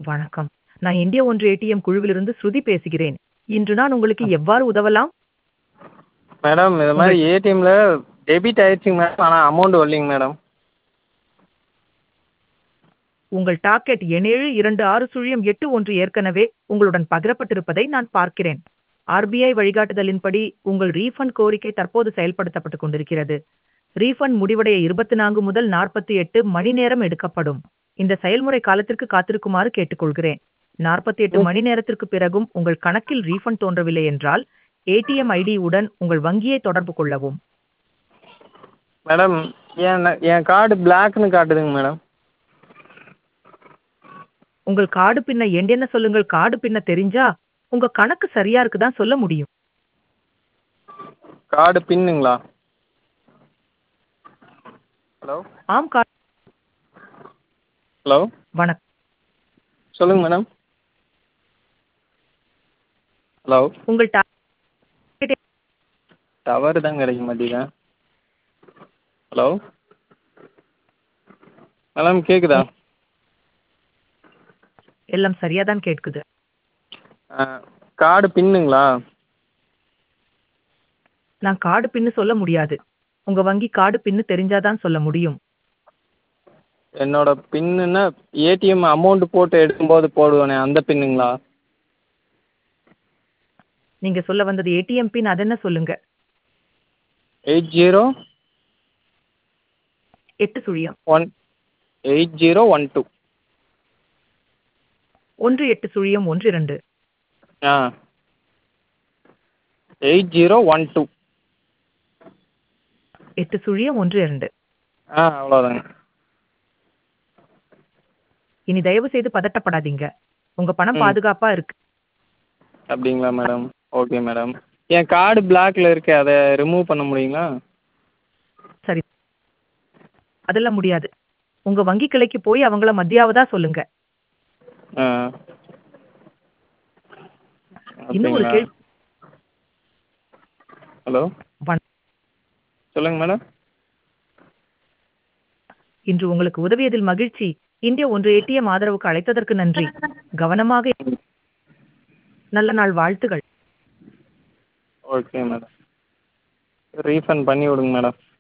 வணக்கம் நான் இந்திய ஒன்று ஏடிஎம் குழுவிலிருந்து ஸ்ருதி பேசுகிறேன் இன்று நான் உங்களுக்கு எவ்வாறு உதவலாம் மேடம் இது மாதிரி ஏடிஎம்ல டெபிட் ஆயிடுச்சுங்க மேடம் ஆனால் அமௌண்ட் வரலைங்க மேடம் உங்கள் டாக்கெட் எணேழு இரண்டு ஆறு சுழியம் எட்டு ஒன்று ஏற்கனவே உங்களுடன் பகிரப்பட்டிருப்பதை நான் பார்க்கிறேன் ஆர்பிஐ வழிகாட்டுதலின்படி உங்கள் ரீஃபண்ட் கோரிக்கை தற்போது செயல்படுத்தப்பட்டுக் கொண்டிருக்கிறது ரீஃபண்ட் முடிவடைய இருபத்தி நான்கு முதல் நாற்பத்தி எட்டு மணி நேரம் எடுக்கப்படும் இந்த செயல்முறை காலத்திற்கு காத்திருக்குமாறு கேட்டுக்கொள்கிறேன் நாற்பத்தி எட்டு மணி நேரத்திற்கு பிறகும் உங்கள் கணக்கில் ரீஃபண்ட் தோன்றவில்லை என்றால் ஏடிஎம் ஐடி உடன் உங்கள் வங்கியை தொடர்பு கொள்ளவும் மேடம் என் என் கார்டு பிளாக்னு காட்டுதுங்க மேடம் உங்கள் கார்டு பின்ன என்ன சொல்லுங்கள் கார்டு பின்ன தெரிஞ்சா உங்க கணக்கு சரியா இருக்குதான் சொல்ல முடியும் கார்டு பின்னுங்களா ஹலோ ஆம் கார்டு ஹலோ வணக்கம் சொல்லுங்கள் மேடம் ஹலோ உங்கள் டா டவர் தான் கிடைக்க மாட்டேங்குதா ஹலோ மேடம் கேட்குதா எல்லாம் சரியா தான் கேட்குது கார்டு பின்னுங்களா நான் கார்டு பின்னு சொல்ல முடியாது உங்க வங்கி கார்டு பின்னு தெரிஞ்சாதான் சொல்ல முடியும் என்னோட பின்னுன்னா ஏடிஎம் அமௌண்ட் போட்டு எடுக்கும்போது போடுவேனே அந்த பின்னுங்களா நீங்க சொல்ல வந்தது ஏடிஎம் பின் அதென்ன சொல்லுங்க எயிட் ஜீரோ எட்டு சுழியம் one eight zero one two ஒன்று எட்டு சுழியம் ஒன்று இரண்டு ஆ எயிட் ஜீரோ ஒன் டூ எட்டு சுழியம் ஒன்று இரண்டு ஆ அவ்வளோதாங்க இனி தயவு செய்து பதட்டப்படாதீங்க உங்க பணம் பாதுகாப்பா இருக்கு அப்படிங்களா மேடம் ஓகே மேடம் என் கார்டு பிளாக்ல இருக்கு அதை ரிமூவ் பண்ண முடியுங்களா சரி அதெல்லாம் முடியாது உங்க வங்கி கிளைக்கு போய் அவங்கள மத்தியாவதா சொல்லுங்க ஆ இன்னும் ஒரு அப்படிங்களா கேள்வி ஹலோ வண- சொல்லுங்க மேடம் இன்று உங்களுக்கு உதவியதில் மகிழ்ச்சி இந்திய ஒன்று ஏடிஎம் ஆதரவுக்கு அழைத்ததற்கு நன்றி கவனமாக இரு. நல்ல நாள் வாழ்த்துகள் ஓகே மேடம் ரீஃபண்ட் பண்ணி விடுங்க மேடம்